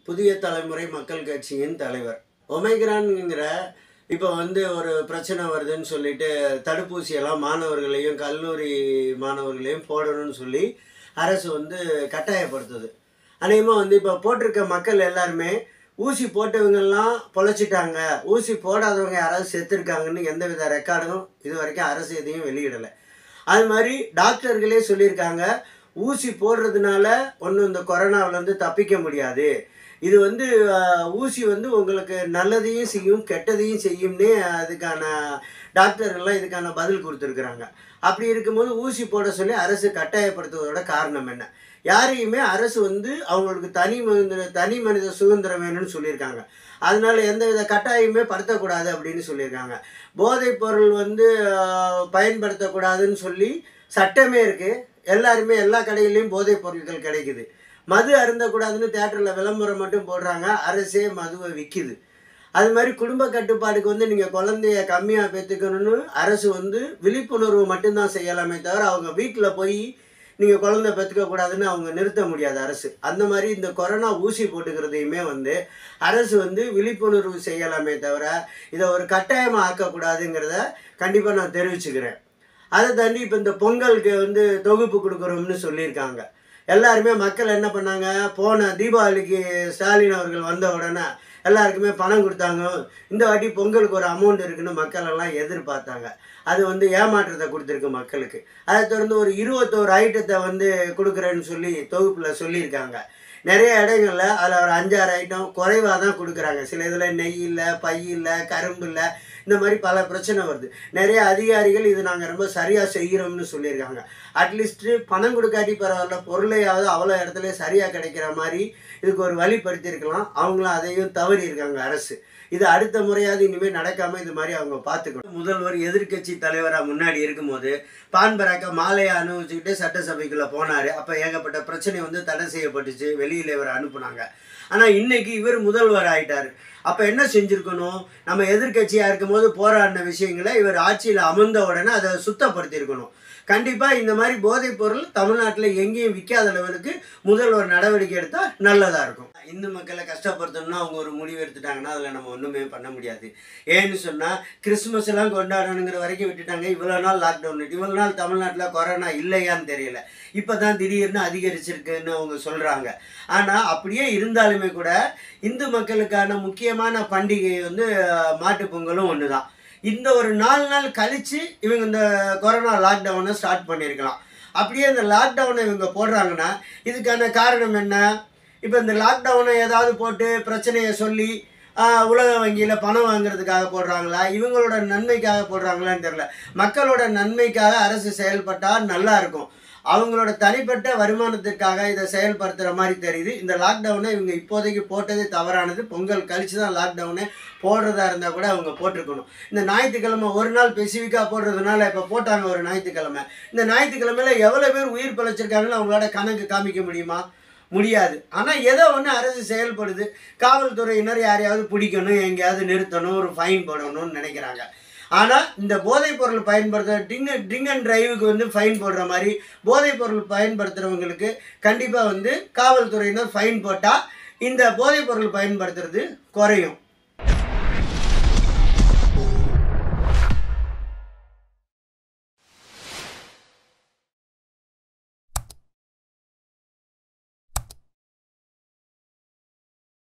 புதிய தலைமுறை மக்கள் கட்சியின் தலைவர் ஒமைக்ரான்ங்கிற இப்போ வந்து ஒரு பிரச்சனை வருதுன்னு சொல்லிட்டு தடுப்பூசியெல்லாம் மாணவர்களையும் கல்லூரி மாணவர்களையும் போடணும்னு சொல்லி அரசு வந்து கட்டாயப்படுத்துது அநேகமாக வந்து இப்போ போட்டிருக்க மக்கள் எல்லாருமே ஊசி போட்டவங்கெல்லாம் பொழைச்சிட்டாங்க ஊசி போடாதவங்க யாராவது செத்துருக்காங்கன்னு எந்தவித ரெக்கார்டும் இது வரைக்கும் அரசு எதையும் வெளியிடலை அது மாதிரி டாக்டர்களே சொல்லியிருக்காங்க ஊசி போடுறதுனால ஒன்றும் இந்த கொரோனாவிலேருந்து தப்பிக்க முடியாது இது வந்து ஆஹ், ஊசி வந்து உங்களுக்கு நல்லதையும் செய்யும் கெட்டதையும் செய்யும்னே அதுக்கான டாக்டர்கள்லாம் இதுக்கான பதில் கொடுத்துருக்குறாங்க அப்படி இருக்கும்போது ஊசி போட சொல்லி அரசு கட்டாயப்படுத்துவதோட காரணம் என்ன யாரையுமே அரசு வந்து அவங்களுக்கு தனி மனித தனி மனித சுதந்திரம் வேணும்னு சொல்லியிருக்காங்க அதனால எந்தவித கட்டாயமே படுத்தக்கூடாது அப்படின்னு சொல்லியிருக்காங்க போதைப் பொருள் வந்து ஆஹ், பயன்படுத்தக்கூடாதுன்னு சொல்லி சட்டமே இருக்குது எல்லாருமே எல்லா கடையிலையும் போதைப் பொருட்கள் கிடைக்குது மது அருந்தக்கூடாதுன்னு தேட்டரில் விளம்பரம் மட்டும் போடுறாங்க அரசே மதுவை விற்கிது அது மாதிரி குடும்ப கட்டுப்பாடுக்கு வந்து நீங்கள் குழந்தைய கம்மியாக பெற்றுக்கணும்னு அரசு வந்து விழிப்புணர்வு மட்டும்தான் செய்யலாமே தவிர அவங்க வீட்டில் போய் நீங்கள் குழந்தை பெற்றுக்க கூடாதுன்னு அவங்க நிறுத்த முடியாது அரசு அந்த மாதிரி இந்த கொரோனா ஊசி போட்டுக்கிறதையுமே வந்து அரசு வந்து விழிப்புணர்வு செய்யலாமே தவிர இதை ஒரு கட்டாயமாக ஆக்கக்கூடாதுங்கிறத கண்டிப்பாக நான் தெரிவிச்சுக்கிறேன் அதை தாண்டி இப்போ இந்த பொங்கலுக்கு வந்து தொகுப்பு கொடுக்குறோம்னு சொல்லியிருக்காங்க எல்லாருமே மக்கள் என்ன பண்ணாங்க போன தீபாவளிக்கு ஸ்டாலின் அவர்கள் வந்த உடனே எல்லாருக்குமே பணம் கொடுத்தாங்க இந்த வாட்டி பொங்கலுக்கு ஒரு அமௌண்ட் இருக்குன்னு மக்கள் எல்லாம் எதிர்பார்த்தாங்க அது வந்து ஏமாற்றத்தை கொடுத்துருக்கு மக்களுக்கு அதை தொடர்ந்து ஒரு இருபத்தோரு ஐட்டத்தை வந்து கொடுக்குறேன்னு சொல்லி தொகுப்பில் சொல்லியிருக்காங்க நிறைய இடங்கள்ல அதில் ஒரு அஞ்சாறு ஐட்டம் குறைவாக தான் கொடுக்குறாங்க சில இதில் நெய் இல்லை பை இல்லை கரும்பு இல்லை இந்த மாதிரி பல பிரச்சனை வருது நிறைய அதிகாரிகள் இது நாங்கள் ரொம்ப சரியாக செய்கிறோம்னு சொல்லியிருக்காங்க அட்லீஸ்ட்டு பணம் கொடுக்காட்டி பரவாயில்ல பொருளையாவது அவ்வளோ இடத்துல சரியாக கிடைக்கிற மாதிரி இதுக்கு ஒரு வழிப்படுத்தியிருக்கலாம் அவங்களும் அதையும் தவறி இருக்காங்க அரசு இது அடுத்த முறையாவது இனிமேல் நடக்காமல் இது மாதிரி அவங்க பார்த்துக்கணும் முதல்வர் எதிர்க்கட்சி தலைவராக முன்னாடி இருக்கும்போது பான் பராக்க மாலையை அனுபவிச்சுக்கிட்டு சட்டசபைக்குள்ளே போனார் அப்போ ஏகப்பட்ட பிரச்சனை வந்து தடை செய்யப்பட்டுச்சு வெளியில் இவரை அனுப்புனாங்க ஆனால் இன்னைக்கு இவர் முதல்வர் ஆயிட்டார் அப்போ என்ன செஞ்சுருக்கணும் நம்ம எதிர்க்கட்சியாக இருக்கும்போது போராடின விஷயங்களை இவர் ஆட்சியில் அமர்ந்த உடனே அதை சுத்தப்படுத்தியிருக்கணும் கண்டிப்பாக இந்த மாதிரி போதைப் பொருள் தமிழ்நாட்டில் எங்கேயும் விற்காத லெவலுக்கு முதல்வர் நடவடிக்கை எடுத்தால் நல்லதாக இருக்கும் இந்து மக்களை கஷ்டப்படுத்தணும்னா அவங்க ஒரு முடிவு எடுத்துட்டாங்கன்னா அதில் நம்ம ஒன்றுமே பண்ண முடியாது ஏன்னு சொன்னால் கிறிஸ்மஸ் எல்லாம் கொண்டாடணுங்கிற வரைக்கும் விட்டுட்டாங்க இவ்வளோ நாள் லாக்டவுன் இவ்வளோ நாள் தமிழ்நாட்டில் கொரோனா இல்லையான்னு தெரியல இப்போ தான் திடீர்னு அதிகரிச்சிருக்குன்னு அவங்க சொல்கிறாங்க ஆனால் அப்படியே இருந்தாலுமே கூட இந்து மக்களுக்கான முக்கியமான பண்டிகை வந்து அஹ், மாட்டுப் பொங்கலும் ஒன்று தான் இந்த ஒரு நாலு நாள் கழித்து இவங்க இந்த கொரோனா லாக்டவுனை ஸ்டார்ட் பண்ணியிருக்கலாம் அப்படியே இந்த லாக்டவுனை இவங்க போடுறாங்கன்னா இதுக்கான காரணம் என்ன இப்போ இந்த லாக்டவுனை ஏதாவது போட்டு பிரச்சனையை சொல்லி ஆஹ், உலக வங்கியில் பணம் வாங்குறதுக்காக போடுறாங்களா இவங்களோட நன்மைக்காக போடுறாங்களான்னு தெரியல மக்களோட நன்மைக்காக அரசு செயல்பட்டால் நல்லா இருக்கும் அவங்களோட தனிப்பட்ட வருமானத்திற்காக இதை செயல்படுத்துகிற மாதிரி தெரியுது இந்த லாக்டவுனை இவங்க இப்போதைக்கு போட்டதே தவறானது பொங்கல் கழிச்சு தான் லாக்டவுனே போடுறதா இருந்தால் கூட அவங்க போட்டிருக்கணும் இந்த ஞாயிற்றுக்கிழமை ஒரு நாள் ஸ்பெசிஃபிக்காக போடுறதுனால இப்போ போட்டாங்க ஒரு ஞாயிற்றுக்கிழமை இந்த ஞாயிற்றுக்கிழமையில எவ்வளோ பேர் உயிர் பிழைச்சிருக்காங்கன்னு அவங்களோட கணக்கு காமிக்க முடியுமா முடியாது ஆனால் ஏதோ ஒன்று அரசு செயல்படுது காவல்துறையினர் யாரையாவது பிடிக்கணும் எங்கேயாவது நிறுத்தணும் ஒரு ஃபைன் போடணும்னு நினைக்கிறாங்க ஆனால் இந்த போதைப் பொருள் பயன்படுத்த ட்ரிங்க் ட்ரிங்க் அண்ட் டிரைவுக்கு வந்து ஃபைன் போடுற மாதிரி போதைப் பொருள் பயன்படுத்துகிறவங்களுக்கு கண்டிப்பாக வந்து காவல்துறையினர் ஃபைன் போட்டால் இந்த போதைப் பொருள் பயன்படுத்துறது குறையும்